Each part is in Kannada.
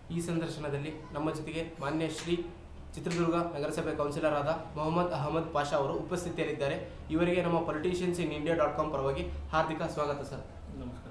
ಈ ಸಂದರ್ಶನದಲ್ಲಿ ನಮ್ಮ ಜೊತೆಗೆ ಮಾನ್ಯ ಶ್ರೀ ಚಿತ್ರದುರ್ಗ ನಗರಸಭೆ ಕೌನ್ಸಿಲರ್ ಆದ ಮೊಹಮ್ಮದ್ ಅಹಮದ್ ಪಾಷಾ ಅವರು ಉಪಸ್ಥಿತಿಯಲ್ಲಿದ್ದಾರೆ ಇವರಿಗೆ ನಮ್ಮ politicians in India dot com ಪರವಾಗಿ ಹಾರ್ದಿಕ ಸ್ವಾಗತ ಸರ್ ನಮಸ್ಕಾರ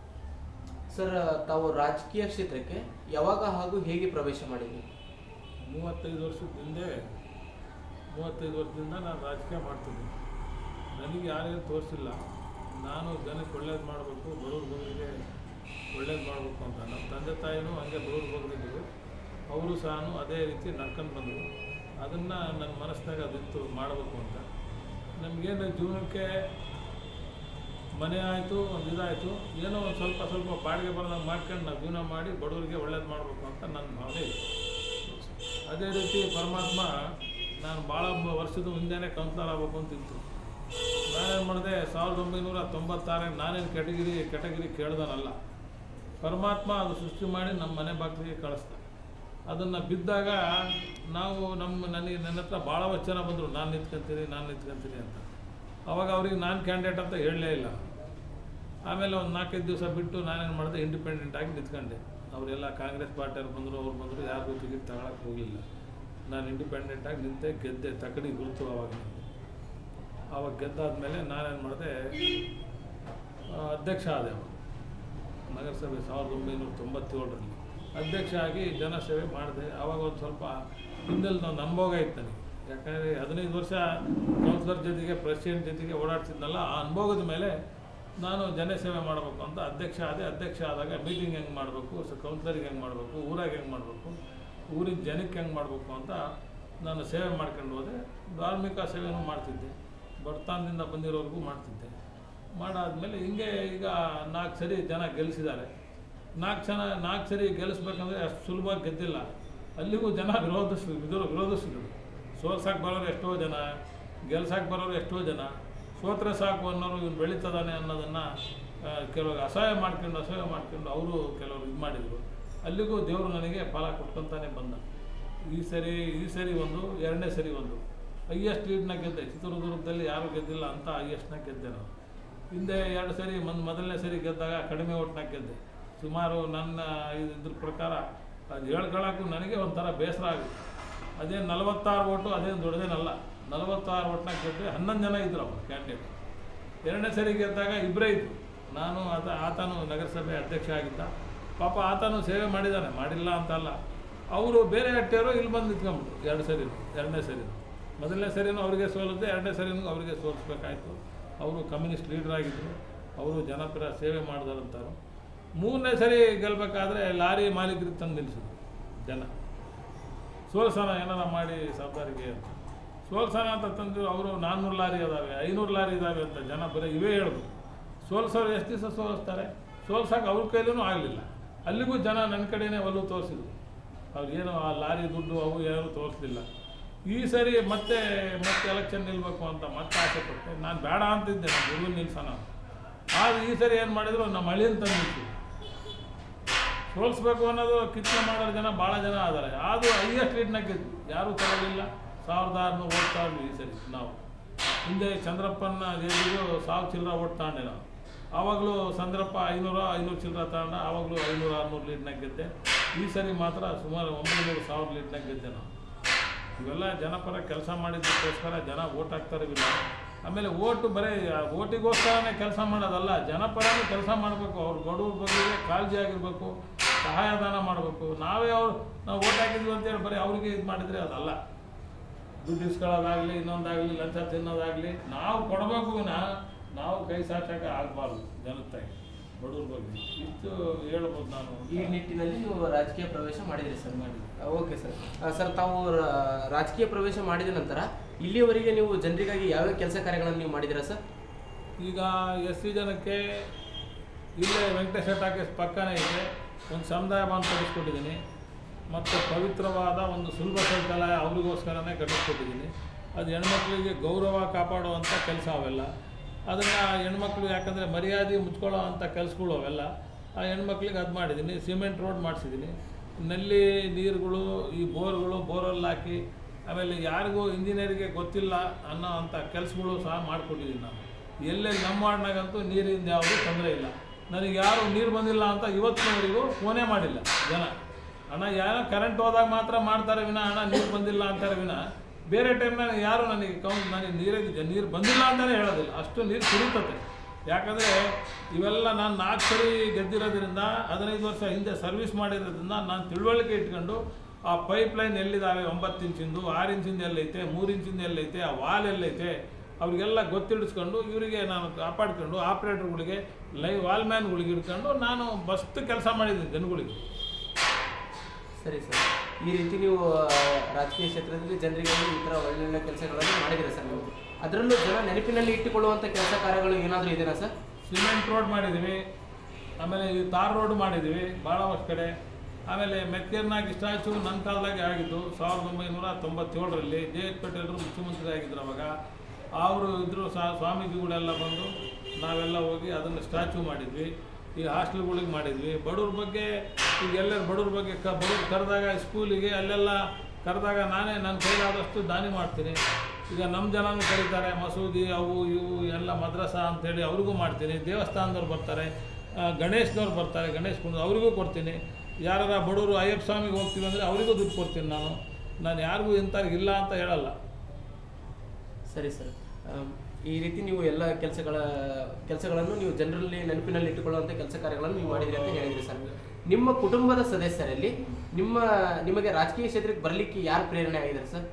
ಸರ್ ತಾವು ರಾಜಕೀಯ ಕ್ಷೇತ್ರಕ್ಕೆ ಯಾವಾಗ ಹಾಗೂ ಹೇಗೆ ಪ್ರವೇಶ ಮಾಡಿದ್ರಿ ಮೂವತ್ತೈದು ವರ್ಷದ ಹಿಂದೆ ಮೂವತ್ತೈದು ವರ್ಷದಿಂದ ನಾನು ರಾಜಕೀಯ ಮಾಡ್ತಿದ್ದೆ ನನಗೆ ಯಾರೇನು ತೋರಿಸಿಲ್ಲ ನಾನು ಜನಕ್ಕೆ ಒಳ್ಳೇದು ಮಾಡಬೇಕು ಬಡವ್ರ ಬಗ್ಗರಿಗೆ ಒಳ್ಳೇದು ಮಾಡಬೇಕು ಅಂತ ನಮ್ಮ ತಂದೆ ತಾಯಿನೂ ಹಂಗೆ ಬಡವ್ರ ಬಗ್ಗಿದ್ರು ಅವರು ಸಹ ಅದೇ ರೀತಿ ನಡ್ಕೊಂಡು ಬಂದರು ಅದನ್ನು ನನ್ನ ಮನಸ್ಸಿನಾಗ ಅದಿತ್ತು ಮಾಡಬೇಕು ಅಂತ ನಮಗೇನು ಜೀವನಕ್ಕೆ ಮನೆ ಆಯಿತು ಒಂದು ಇದಾಯಿತು ಏನೋ ಒಂದು ಸ್ವಲ್ಪ ಸ್ವಲ್ಪ ಬಾಡಿಗೆ ಬರೋದಂಗೆ ಮಾಡ್ಕೊಂಡು ನಾವು ಜೀವನ ಮಾಡಿ ಬಡವರಿಗೆ ಒಳ್ಳೇದು ಮಾಡಬೇಕು ಅಂತ ನನ್ನ ಭಾವನೆ ಇತ್ತು ಅದೇ ರೀತಿ ಪರಮಾತ್ಮ ನಾನು ಭಾಳ ವರ್ಷದ ಹಿಂದೆನೇ ಕೌನ್ಸಿಲರ್ ಆಗಬೇಕು ಅಂತ ಇತ್ತು ನಾನೇನು ಮಾಡಿದೆ ಸಾವಿರದ ಒಂಬೈನೂರ ತೊಂಬತ್ತಾರಕ್ಕೆ ನಾನೇನು ಕೆಟಗಿರಿ ಕೆಟಗಿರಿ ಕೇಳ್ದನಲ್ಲ ಪರಮಾತ್ಮ ಅದು ಸೃಷ್ಟಿ ಮಾಡಿ ನಮ್ಮ ಮನೆ ಬಾಗಿಲಿಗೆ ಕಳಿಸ್ದ ಅದನ್ನು ಬಿದ್ದಾಗ ನಾವು ನಮ್ಮ ನನಗೆ ನನ್ನ ಹತ್ರ ಭಾಳ ವಚನ ಬಂದರು ನಾನು ನಿಂತ್ಕೊಂತೀನಿ ನಾನು ನಿಂತ್ಕೊಂತೀನಿ ಅಂತ ಅವಾಗ ಅವ್ರಿಗೆ ನಾನು ಕ್ಯಾಂಡಿಡೇಟ್ ಅಂತ ಹೇಳಲೇ ಇಲ್ಲ ಆಮೇಲೆ ಒಂದು ನಾಲ್ಕೈದು ದಿವಸ ಬಿಟ್ಟು ನಾನೇನು ಮಾಡಿದೆ ಇಂಡಿಪೆಂಡೆಂಟ್ ಆಗಿ ನಿಂತ್ಕೊಂಡೆ ಅವರೆಲ್ಲ ಕಾಂಗ್ರೆಸ್ ಪಾರ್ಟಿಯವ್ರು ಬಂದರು ಅವ್ರು ಬಂದರು ಯಾರಿಗೂ ಟಿಕೆಟ್ ತಗೊಳಕ್ಕೆ ಹೋಗಲಿಲ್ಲ ನಾನು ಇಂಡಿಪೆಂಡೆಂಟ್ ಆಗಿ ನಿಂತೆ ಗೆದ್ದೆ ತಕಡಿ ಗುರುತು ಅವಾಗ ನನಗೆ. ಆವಾಗ ಗೆದ್ದಾದ್ಮೇಲೆ ನಾನೇನು ಮಾಡಿದೆ ಆ, ಅಧ್ಯಕ್ಷ ಆದೆ ಅವಾಗ ನಗರಸಭೆ ಸಾವಿರದ ಒಂಬೈನೂರ ತೊಂಬತ್ತೇಳರಲ್ಲಿ ಅಧ್ಯಕ್ಷ ಆಗಿ ಜನಸೇವೆ ಮಾಡಿದೆ ಆವಾಗ ಒಂದು ಸ್ವಲ್ಪ ಹಿಂದಲ್ಲಿ ಒಂದು ಅನುಭವ ಇತ್ತು ನನಗೆ ಯಾಕಂದರೆ ಹದಿನೈದು ವರ್ಷ ಕೌನ್ಸಿಲರ್ ಜೊತೆಗೆ ಪ್ರೆಸಿಡೆಂಟ್ ಜೊತೆಗೆ ಓಡಾಡ್ತಿದ್ನಲ್ಲ ಆ ಅನುಭವದ ಮೇಲೆ ನಾನು ಜನಸೇವೆ ಮಾಡಬೇಕು ಅಂತ ಅಧ್ಯಕ್ಷ ಆದೆ ಅಧ್ಯಕ್ಷ ಆದಾಗ ಮೀಟಿಂಗ್ ಹೆಂಗೆ ಮಾಡಬೇಕು ಸೊ ಕೌನ್ಸಿಲರಿಗೆ ಹೆಂಗೆ ಮಾಡಬೇಕು ಊರಾಗ ಹೆಂಗೆ ಮಾಡಬೇಕು ಊರಿನ ಜನಕ್ಕೆ ಹೆಂಗೆ ಮಾಡಬೇಕು ಅಂತ ನಾನು ಸೇವೆ ಮಾಡ್ಕೊಂಡು ಹೋದೆ ಧಾರ್ಮಿಕ ಸೇವೆನೂ ಮಾಡ್ತಿದ್ದೆ ಬಡತನದಿಂದ ಬಂದಿರೋರಿಗೂ ಮಾಡ್ತಿದ್ದೆ ಮಾಡಾದ್ಮೇಲೆ ಹಿಂಗೆ ಈಗ ನಾಲ್ಕು ಸರಿ ಜನ ಗೆಲ್ಲಿಸಿದ್ದಾರೆ ನಾಲ್ಕು ಜನ ನಾಲ್ಕು ಸರಿ ಗೆಲ್ಲಿಸ್ಬೇಕಂದ್ರೆ ಅಷ್ಟು ಸುಲಭವಾಗಿ ಗೆದ್ದಿಲ್ಲ ಅಲ್ಲಿಗೂ ಜನ ವಿರೋಧಿಸ್ ವಿರೋ ವಿರೋಧಿಸಿದ್ರು ಸೋಲ್ಸಕ್ಕೆ ಬರೋರು ಎಷ್ಟೋ ಜನ ಗೆಲ್ಸಕ್ಕೆ ಬರೋರು ಎಷ್ಟೋ ಜನ ಸೋತ್ರೆ ಸಾಕು ಅನ್ನೋರು ಇವ್ನು ಬೆಳೀತದಾನೆ ಅನ್ನೋದನ್ನು ಕೆಲವು ಅಸಹಾಯ ಮಾಡ್ಕೊಂಡು ಅಸಹಾಯ ಮಾಡ್ಕೊಂಡು ಅವರು ಕೆಲವರು ಇದು ಮಾಡಿದರು ಅಲ್ಲಿಗೂ ದೇವರು ನನಗೆ ಫಲ ಕೊಟ್ಕೊತಾನೆ ಬಂದ ಈ ಸರಿ ಈ ಸರಿ ಒಂದು ಎರಡನೇ ಸರಿ ಒಂದು ಹೈಯೆಸ್ಟ್ ಲೀಡ್ನ ಗೆದ್ದೆ ಚಿತ್ರದುರ್ಗದಲ್ಲಿ ಯಾರೂ ಗೆದ್ದಿಲ್ಲ ಅಂತ ಹೈಯೆಸ್ಟ್ನ ಗೆದ್ದೆ ನಾನು ಹಿಂದೆ ಎರಡು ಸರಿ ಮೊದ್ ಮೊದಲನೇ ಸರಿ ಗೆದ್ದಾಗ ಕಡಿಮೆ ಓಟ್ನ ಗೆದ್ದೆ ಸುಮಾರು ನನ್ನ ಇದ್- ಇದ್ರ ಪ್ರಕಾರ ಅದು ಹೇಳ್ಕೊಳ್ಳೋಕ್ಕೂ ನನಗೆ ಒಂಥರ ಬೇಸರ ಆಗುತ್ತೆ ಅದೇ ನಲವತ್ತಾರು ಓಟು ಅದೇನು ದೊಡ್ಡದೇನಲ್ಲ ನಲವತ್ತಾರು ಓಟ್ನ ಗೆದ್ದೆ ಹನ್ನೊಂದು ಜನ ಇದ್ರು ಅವರು ಕ್ಯಾಂಡಿಡೇಟ್ ಎರಡನೇ ಸರಿ ಗೆದ್ದಾಗ ಇಬ್ಬರೇ ಇದ್ದರು ನಾನು ಆತ ಆತನು ನಗರಸಭೆ ಅಧ್ಯಕ್ಷ ಆಗಿದ್ದ ಪಾಪ ಆತನು ಸೇವೆ ಮಾಡಿದ್ದಾನೆ ಮಾಡಿಲ್ಲ ಅಂತಲ್ಲ ಅವರು ಬೇರೆ ಹಟ್ಟಿಯವರು ಇಲ್ಲಿ ಬಂದು ನಿಂತ್ಕೊಂಡ್ಬಿಟ್ರು ಎರಡು ಸರಿ ಎರಡನೇ ಸರಿ ಮೊದಲನೇ ಸರಿನೂ ಅವರಿಗೆ ಸೋಲಿದ್ದೆ ಎರಡನೇ ಸರಿನೂ ಅವರಿಗೆ ಸೋಲಿಸ್ಬೇಕಾಯ್ತು ಅವರು ಕಮ್ಯುನಿಸ್ಟ್ ಲೀಡರ್ ಆಗಿದ್ದರು ಅವರು ಜನಪರ ಸೇವೆ ಮಾಡಿದಾರಂತಾರು ಮೂರನೇ ಸರಿ ಗೆಲ್ಲಬೇಕಾದ್ರೆ ಲಾರಿ ಮಾಲೀಕರಿಗೆ ತಂದು ನಿಲ್ಲಿಸಿದ್ರು ಜನ ಸೋಲ್ಸೋಣ ಏನಾರ ಮಾಡಿ ಸರ್ದಾರಿಗೆ ಅಂತ ಸೋಲ್ಸೋಣ ಅಂತ ತಂದು ಅವರು ನಾನ್ನೂರು ಲಾರಿ ಅದಾವೆ ಐನೂರು ಲಾರಿ ಇದ್ದಾವೆ ಅಂತ ಜನ ಬರೀ ಇವೇ ಹೇಳಿದ್ರು ಸೋಲ್ಸೋರು ಎಷ್ಟು ದಿವಸ ಸೋಲಿಸ್ತಾರೆ ಸೋಲ್ಸೋಕೆ ಅವ್ರ ಕೈಲೂ ಆಗಲಿಲ್ಲ ಅಲ್ಲಿಗೂ ಜನ ನನ್ನ ಕಡೆನೇ ಒಲವು ತೋರಿಸಿದ್ರು ಅವ್ರಿಗೇನು ಆ ಲಾರಿ ದುಡ್ಡು ಅವು ಏನೂ ತೋರಿಸ್ಲಿಲ್ಲ ಈ ಸರಿ ಮತ್ತೆ ಮತ್ತೆ ಎಲೆಕ್ಷನ್ ನಿಲ್ಬೇಕು ಅಂತ ಮತ್ತೆ ಆಸೆ ಪಟ್ಟೆ ನಾನು ಬೇಡ ಅಂತಿದ್ದೆ ನಾನು ಗುರು ನಿಲ್ಸೋಣ ಅಂತ ಆದ್ರೆ ಈ ಸರಿ ಏನು ಮಾಡಿದ್ರು ನಮ್ಮ ಹಳ್ಳಿನ ತಂದು ನಿಲ್ಸಿದ್ರು ಸೋಲಿಸ್ಬೇಕು ಅನ್ನೋದು ಕಿತ್ತನೆ ಮಾಡೋ ಜನ ಭಾಳ ಜನ ಆದರೆ ಅದು ಹೈಯೆಸ್ಟ್ ಲೀಡ್ನಾಗ ಗೆದ್ದು ಯಾರೂ ತಗೊಳ್ಳಿಲ್ಲ ಸಾವಿರದ ಆರುನೂರು ಓಟ್ ತಗೊಂಡ್ವಿ ಈ ಸರಿ ನಾವು ಹಿಂದೆ ಚಂದ್ರಪ್ಪನ ಗೆದ್ದಿದ್ದು ಸಾವಿರ ಚಿಲ್ಲರ ಓಟ್ ತಗೊಂಡೆ ನಾವು ಆವಾಗಲೂ ಚಂದ್ರಪ್ಪ ಐನೂರು ಐನೂರು ಚಿಲ್ಲರ ತಗೊಂಡ ಆವಾಗಲೂ ಐನೂರು ಆರುನೂರು ಲೀಡ್ನಾಗ ಗೆದ್ದೆ ಈ ಸರಿ ಮಾತ್ರ ಸುಮಾರು ಒಂಬೈನೂರು ಸಾವಿರ ಲೀಡ್ನಾಗ ಗೆದ್ದೆ ನಾವು ಇವೆಲ್ಲ ಜನಪರ ಕೆಲಸ ಮಾಡಿದ್ದಕ್ಕೋಸ್ಕರ ಜನ ಓಟ್ ಹಾಕ್ತಾರೆ ಇಲ್ಲ ಆಮೇಲೆ ಓಟು ಬರೀ ಓಟಿಗೋಸ್ಕರನೇ ಕೆಲಸ ಮಾಡೋದಲ್ಲ ಜನಪರನೂ ಕೆಲಸ ಮಾಡಬೇಕು ಅವ್ರ ಬಡವ್ರ ಬಗ್ಗೆ ಕಾಳಜಿ ಆಗಿರಬೇಕು ಸಹಾಯದಾನ ಮಾಡಬೇಕು ನಾವೇ ಅವ್ರು ನಾವು ಓಟ್ ಹಾಕಿದ್ವಿ ಅಂತೇಳಿ ಬರೀ ಅವ್ರಿಗೆ ಇದು ಮಾಡಿದರೆ ಅದಲ್ಲ ದುಡ್ಡು ಇಸ್ಕೊಳ್ಳೋದಾಗಲಿ ಇನ್ನೊಂದಾಗಲಿ ಲಂಚ ತಿನ್ನೋದಾಗಲಿ ನಾವು ಕೊಡಬೇಕು ವಿನ ನಾವು ಕೈ ಸಾಚಕ ಆಗಬಾರ್ದು ಜನತಾಗಿ ಬಡವ್ರ ಬಗ್ಗೆ ಇಷ್ಟು ಹೇಳ್ಬೋದು ನಾನು ಈ ನಿಟ್ಟಿನಲ್ಲಿ ನೀವು ರಾಜಕೀಯ ಪ್ರವೇಶ ಮಾಡಿದ್ರಿ ಸರ್ ಮಾಡಿ ಓಕೆ ಸರ್ ಸರ್ ತಾವು ರ- ರಾಜಕೀಯ ಪ್ರವೇಶ ಮಾಡಿದ ನಂತರ ಇಲ್ಲಿಯವರೆಗೆ ನೀವು ಜನರಿಗಾಗಿ ಯಾವ್ಯಾವ ಕೆಲಸ ಕಾರ್ಯಗಳನ್ನು ನೀವು ಮಾಡಿದ್ದೀರಾ ಸರ್ ಈಗ ಎಸ್ ಸಿ ಜನಕ್ಕೆ ಇಲ್ಲೇ ವೆಂಕಟೇಶ್ವರ ಟಾಕೀಸ್ ಪಕ್ಕನೇ ಇದೆ ಒಂದು ಸಮುದಾಯ ಭವನ ಕಟ್ಟಿಸ್ಕೊಟ್ಟಿದ್ದೀನಿ ಮತ್ತು ಪವಿತ್ರವಾದ ಒಂದು ಸುಲಭ ಶೌಚಾಲಯ ಅವರಿಗೋಸ್ಕರನೇ ಕಟ್ಟಿಸ್ಕೊಟ್ಟಿದ್ದೀನಿ ಅದು ಹೆಣ್ಮಕ್ಳಿಗೆ ಗೌರವ ಕಾಪಾಡುವಂಥ ಕೆಲಸ ಅವೆಲ್ಲ ಅದನ್ನು ಹೆಣ್ಮಕ್ಳು ಯಾಕಂದರೆ ಮರ್ಯಾದೆ ಮುಚ್ಕೊಳ್ಳೋ ಅಂಥ ಕೆಲಸಗಳು ಅವೆಲ್ಲ ಆ ಹೆಣ್ಮಕ್ಳಿಗೆ ಅದು ಮಾಡಿದ್ದೀನಿ ಸಿಮೆಂಟ್ ರೋಡ್ ಮಾಡಿಸಿದ್ದೀನಿ ನಲ್ಲಿ ನೀರುಗಳು ಈ ಬೋರ್ಗಳು ಬೋರಲ್ಲಿ ಹಾಕಿ ಆಮೇಲೆ ಯಾರಿಗೂ ಇಂಜಿನಿಯರಿಗೆ ಗೊತ್ತಿಲ್ಲ ಅನ್ನೋ ಅಂಥ ಕೆಲಸಗಳು ಸಹ ಮಾಡಿಕೊಟ್ಟಿದ್ದೀನಿ ನಾನು ಎಲ್ಲೆಲ್ಲಿ ನಮ್ಮ ವಾರ್ಡ್ನಾಗಂತೂ ನೀರಿಂದ ಯಾವುದೂ ತೊಂದರೆ ಇಲ್ಲ ನನಗೆ ಯಾರು ನೀರು ಬಂದಿಲ್ಲ ಅಂತ ಇವತ್ತಿನವರೆಗೂ ಫೋನೇ ಮಾಡಿಲ್ಲ ಜನ ಅಣ್ಣ ಯಾರೋ ಕರೆಂಟ್ ಹೋದಾಗ ಮಾತ್ರ ಮಾಡ್ತಾರೆ ವಿನ ಅಣ್ಣ ನೀರು ಬಂದಿಲ್ಲ ಅಂತಾರೆ ವಿನ ಬೇರೆ ಟೈಮ್ನಾಗ ಯಾರು ನನಗೆ ಕೌಂಟ್ ನನಗೆ ನೀರಿಗೆ ನೀರು ಬಂದಿಲ್ಲ ಅಂತಲೇ ಹೇಳೋದಿಲ್ಲ ಅಷ್ಟು ನೀರು ಸುರಿತತೆ ಯಾಕಂದರೆ ಇವೆಲ್ಲ ನಾನು ನಾಲ್ಕು ಸರಿ ಗೆದ್ದಿರೋದ್ರಿಂದ ಹದಿನೈದು ವರ್ಷ ಹಿಂದೆ ಸರ್ವಿಸ್ ಮಾಡಿರೋದ್ರಿಂದ ನಾನು ತಿಳುವಳಿಕೆ ಇಟ್ಕೊಂಡು ಆ ಪೈಪ್ ಲೈನ್ ಎಲ್ಲಿದ್ದಾವೆ ಒಂಬತ್ತು ಇಂಚಿಂದು ಆರು ಇಂಚಿಂದ ಎಲ್ಲೈತೆ ಮೂರು ಇಂಚಿಂದ ಎಲ್ಲೈತೆ ಆ ವಾಲ್ ಎಲ್ಲೈತೆ ಅವ್ರಿಗೆಲ್ಲ ಗೊತ್ತಿಡಿಸ್ಕೊಂಡು ಇವರಿಗೆ ನಾನು ಕಾಪಾಡ್ಕೊಂಡು ಆಪ್ರೇಟರ್ಗಳಿಗೆ ಲೈವ್ ವಾಲ್ಮ್ಯಾನ್ಗಳಿಗೆ ಹಿಡ್ಕೊಂಡು ನಾನು ಮಸ್ತ್ ಕೆಲಸ ಮಾಡಿದ್ದೀನಿ ಜನಗಳಿಗೆ ಸರಿ ಸರ್ ಈ ರೀತಿ ನೀವು ಆ, ರಾಜಕೀಯ ಕ್ಷೇತ್ರದಲ್ಲಿ ಜನರಿಗೆ ಈ ಥರ ಒಳ್ಳೊಳ್ಳೆ ಕೆಲಸಗಳನ್ನು ಮಾಡಿದ್ದೀರಾ ಸರ್ ನೀವು ಅದರಲ್ಲೂ ಜನ ನೆನಪಿನಲ್ಲಿ ಇಟ್ಟುಕೊಳ್ಳುವಂಥ ಕೆಲಸ ಕಾರ್ಯಗಳು ಏನಾದರೂ ಇದೆಯಾ ಸರ್ ಸಿಮೆಂಟ್ ರೋಡ್ ಮಾಡಿದ್ದೀವಿ ಆಮೇಲೆ ಈ ತಾರ್ ರೋಡ್ ಮಾಡಿದ್ದೀವಿ ಭಾಳಷ್ಟು ಕಡೆ ಆಮೇಲೆ ಮೆಕ್ಕೇರ್ನಾಗ್ ಸ್ಟ್ಯಾಚು ನನ್ನ ಕಾಲದಾಗೆ ಆಗಿದ್ದು ಸಾವಿರದ ಒಂಬೈನೂರ ತೊಂಬತ್ತೇಳರಲ್ಲಿ ಜೆ ಎಚ್ ಪಟೇಲ್ರು ಮುಖ್ಯಮಂತ್ರಿ ಆಗಿದ್ರು ಅವಾಗ ಅವರು ಇದ್ರು ಸಹ ಸ್ವಾಮೀಜಿಗಳೆಲ್ಲ ಬಂದು ನಾವೆಲ್ಲ ಹೋಗಿ ಅದನ್ನು ಸ್ಟ್ಯಾಚು ಮಾಡಿದ್ವಿ ಈ ಹಾಸ್ಟೆಲ್ಗಳಿಗೆ ಮಾಡಿದ್ವಿ ಬಡವ್ರ ಬಗ್ಗೆ ಈಗ ಎಲ್ಲರ ಬಡವ್ರ ಬಗ್ಗೆ ಕ ಬಡವ್ರು ಕರೆದಾಗ ಸ್ಕೂಲಿಗೆ ಅಲ್ಲೆಲ್ಲ ಕರೆದಾಗ ನಾನೇ ನನ್ನ ಕೈಲಾದಷ್ಟು ದಾನಿ ಮಾಡ್ತೀನಿ ಈಗ ನಮ್ಮ ಜನನೂ ಕರೀತಾರೆ ಮಸೂದಿ ಅವು ಇವು ಎಲ್ಲ ಮದ್ರಸ ಅಂತೇಳಿ ಅವ್ರಿಗೂ ಮಾಡ್ತೀನಿ ದೇವಸ್ಥಾನದವ್ರು ಬರ್ತಾರೆ ಆ, ಗಣೇಶ್ದವ್ರು ಬರ್ತಾರೆ ಗಣೇಶ್ ಕುಂಡ್ ಅವ್ರಿಗೂ ಕೊಡ್ತೀನಿ ಯಾರ ಬಡವರು ಅಯ್ಯಪ್ಪ ಸ್ವಾಮಿಗೆ ಹೋಗ್ತೀವಿ ಅಂದರೆ ಅವರಿಗೂ ದುಡ್ಡು ಕೊಡ್ತೀನಿ ನಾನು ನಾನು ಯಾರಿಗೂ ಇಂಥವ್ರಿಗೆ ಇಲ್ಲ ಅಂತ ಹೇಳಲ್ಲ ಸರಿ ಸರ್ ಆಮ್, ಈ ರೀತಿ ನೀವು ಎಲ್ಲ ಕೆಲಸಗಳ ಕೆಲಸಗಳನ್ನು ನೀವು ಜನರಲ್ಲಿ ನೆನಪಿನಲ್ಲಿ ಇಟ್ಟುಕೊಳ್ಳುವಂಥ ಕೆಲಸ ಕಾರ್ಯಗಳನ್ನು ನೀವು ಮಾಡಿದ್ರಿ ಅಂತ ಹೇಳಿದ್ರಿ ಸರ್ ನಿಮ್ಮ ಕುಟುಂಬದ ಸದಸ್ಯರಲ್ಲಿ ನಿಮ್ಮ ನಿಮಗೆ ರಾಜಕೀಯ ಕ್ಷೇತ್ರಕ್ಕೆ ಬರಲಿಕ್ಕೆ ಯಾರು ಪ್ರೇರಣೆ ಆಗಿದ್ದಾರೆ ಸರ್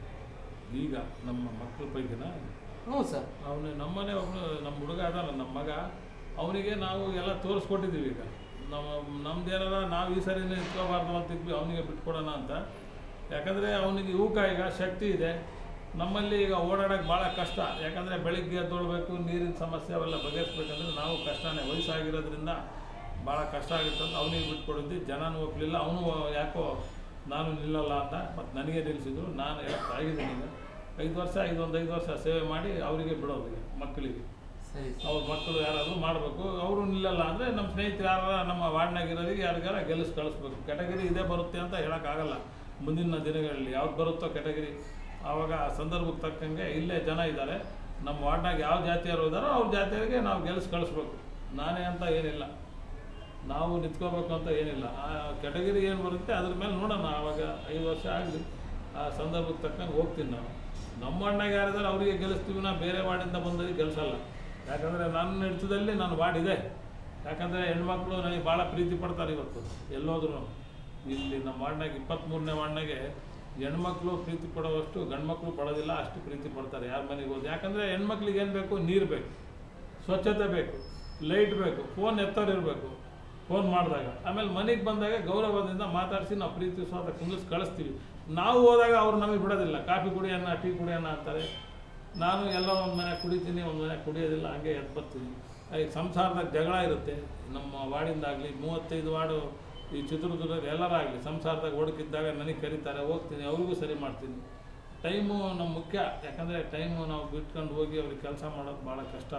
ಈಗ ನಮ್ಮ ಮಕ್ಕಳ ಪೈಕಿನ ಹ್ಞೂ ಸರ್ ಅವನು ನಮ್ಮನೆ ಒಬ್ಬನು ನಮ್ಮ ಹುಡುಗ ಅದಲ್ಲ ನಮ್ಮ ಮಗ ಅವನಿಗೆ ನಾವು ಎಲ್ಲ ತೋರಿಸ್ಕೊಟ್ಟಿದ್ದೀವಿ ಈಗ ನಮ್ಮ ನಮ್ದೇನಾರ ನಾವು ಈ ಸರಿನೇ ಇಟ್ಕೋಬಾರ್ದು ಅಂತಿದ್ವಿ ಅವನಿಗೆ ಬಿಟ್ಕೊಡೋಣ ಅಂತ ಯಾಕಂದರೆ ಅವನಿಗೆ ಊಕ ಈಗ ಶಕ್ತಿ ಇದೆ ನಮ್ಮಲ್ಲಿ ಈಗ ಓಡಾಡೋಕ್ಕೆ ಭಾಳ ಕಷ್ಟ ಯಾಕಂದರೆ ಬೆಳಿಗ್ಗೆ ಎದ್ದೊಳ್ಬೇಕು ನೀರಿನ ಸಮಸ್ಯೆ ಅವೆಲ್ಲ ಬಗೆಹರಿಸ್ಬೇಕಂದ್ರೆ ನಾವು ಕಷ್ಟನೇ ವಯಸ್ಸಾಗಿರೋದ್ರಿಂದ ಭಾಳ ಕಷ್ಟ ಆಗುತ್ತೆ ಅಂತ ಅವನಿಗೆ ಬಿಟ್ಕೊಡಿದ್ವಿ ಜನನೂ ಒಪ್ಪಲಿಲ್ಲ ಅವನು ಯಾಕೋ ನಾನು ನಿಲ್ಲಲ್ಲ ಅಂತ ಮತ್ತು ನನಗೆ ನಿಲ್ಲಿಸಿದ್ರು ನಾನು ಹೇಳಕ್ಕೆ ಆಗಿದ್ದೀನಿ ಈಗ ಐದು ವರ್ಷ ಇದೊಂದು ಐದು ವರ್ಷ ಸೇವೆ ಮಾಡಿ ಅವರಿಗೆ ಬಿಡೋದು ಈಗ ಮಕ್ಕಳಿಗೆ ಸರಿ ಸರ್ ಅವ್ರ ಮಕ್ಕಳು ಯಾರಾದರೂ ಮಾಡಬೇಕು ಅವರು ನಿಲ್ಲಲ್ಲ ಅಂದರೆ ನಮ್ಮ ಸ್ನೇಹಿತರು ಯಾರ ನಮ್ಮ ವಾರ್ಡ್ನಾಗಿರೋರಿಗೆ ಯಾರಿಗಾರ ಗೆಲ್ಲಿಸಿ ಕಳಿಸ್ಬೇಕು ಕೆಟಗರಿ ಇದೇ ಬರುತ್ತೆ ಅಂತ ಹೇಳೋಕ್ಕಾಗಲ್ಲ ಮುಂದಿನ ದಿನಗಳಲ್ಲಿ ಯಾವ್ದು ಬರುತ್ತೋ ಕೆಟಗರಿ ಆವಾಗ ಆ ಸಂದರ್ಭಕ್ಕೆ ತಕ್ಕಂಗೆ ಇಲ್ಲೇ ಜನ ಇದ್ದಾರೆ ನಮ್ಮ ವಾರ್ಡ್ನಾಗ ಯಾವ ಜಾತಿಯವರು ಇದ್ದಾರೋ ಅವ್ರ ಜಾತಿಯವರಿಗೆ ನಾವು ಗೆಲ್ಲಿಸಿ ಕಳಿಸ್ಬೇಕು ನಾನೇ ಅಂತ ಏನಿಲ್ಲ ನಾವು ನಿಂತ್ಕೋಬೇಕು ಅಂತ ಏನಿಲ್ಲ ಆ ಕೆಟಗರಿ ಏನು ಬರುತ್ತೆ ಅದ್ರ ಮೇಲೆ ನೋಡೋಣ ಆವಾಗ ಐದು ವರ್ಷ ಆಗಲಿ ಆ ಸಂದರ್ಭಕ್ಕೆ ತಕ್ಕಂಗೆ ಹೋಗ್ತೀನಿ ನಾನು ನಮ್ಮ ಅಣ್ಣಗೆ ಯಾರಿದ್ದಾರೆ ಅವರಿಗೆ ಗೆಲ್ಲಿಸ್ತೀವಿ ನಾ ಬೇರೆ ವಾರ್ಡಿಂದ ಬಂದವರಿಗೆ ಗೆಲ್ಸಲ್ಲ ಯಾಕಂದರೆ ನನ್ನ ಹಿಡಿತದಲ್ಲಿ ನಾನು ವಾರ್ಡ್ ಇದೆ ಯಾಕಂದರೆ ಹೆಣ್ಮಕ್ಳು ನನಗೆ ಭಾಳ ಪ್ರೀತಿ ಪಡ್ತಾರೆ ಇವತ್ತು ಎಲ್ಲೋದ್ರು ಇಲ್ಲಿ ನಮ್ಮ ವಾರ್ಡ್ನಾಗ ಇಪ್ಪತ್ತ್ಮೂರನೇ ವಾರ್ಡ್ನಾಗೆ ಹೆಣ್ಮಕ್ಳು ಪ್ರೀತಿ ಪಡೋವಷ್ಟು ಗಂಡ್ಮಕ್ಳು ಪಡೋದಿಲ್ಲ ಅಷ್ಟು ಪ್ರೀತಿ ಪಡ್ತಾರೆ ಯಾರ ಮನೆಗೆ ಹೋದ್ ಯಾಕಂದರೆ ಹೆಣ್ಮಕ್ಳಿಗೆ ಏನು ಬೇಕು ನೀರು ಬೇಕು ಸ್ವಚ್ಛತೆ ಬೇಕು ಲೈಟ್ ಬೇಕು ಫೋನ್ ಎತ್ತೋರು ಇರಬೇಕು ಫೋನ್ ಮಾಡಿದಾಗ ಆಮೇಲೆ ಮನೆಗೆ ಬಂದಾಗ ಗೌರವದಿಂದ ಮಾತಾಡಿಸಿ ನಾವು ಪ್ರೀತಿ ಸ್ವಾದ ಕುಂದಿಸಿ ಕಳಿಸ್ತೀವಿ ನಾವು ಹೋದಾಗ ಅವ್ರು ನಮಗೆ ಬಿಡೋದಿಲ್ಲ ಕಾಫಿ ಕುಡಿಯೋಣ ಟೀ ಕುಡಿಯೋಣ ಅಂತಾರೆ ನಾನು ಎಲ್ಲ ಒಂದು ಮನೆ ಕುಡಿತೀನಿ ಒಂದು ಮನೆ ಕುಡಿಯೋದಿಲ್ಲ ಹಂಗೆ ಎದ್ದು ಬರ್ತೀನಿ ಈ ಸಂಸಾರದಾಗ ಜಗಳ ಇರುತ್ತೆ ನಮ್ಮ ವಾರ್ಡಿಂದಾಗಲಿ ಮೂವತ್ತೈದು ವಾರ್ಡು ಈ ಚಿತ್ರದುರ್ಗದ ಎಲ್ಲರಾಗಲಿ ಸಂಸಾರದಾಗ ಹುಡುಕಿದ್ದಾಗ ನನಗೆ ಕರೀತಾರೆ ಹೋಗ್ತೀನಿ ಅವ್ರಿಗೂ ಸರಿ ಮಾಡ್ತೀನಿ ಟೈಮು ನಮ್ಮ ಮುಖ್ಯ ಯಾಕಂದರೆ ಟೈಮು ನಾವು ಬಿಟ್ಕೊಂಡು ಹೋಗಿ ಅವ್ರಿಗೆ ಕೆಲಸ ಮಾಡೋದು ಭಾಳ ಕಷ್ಟ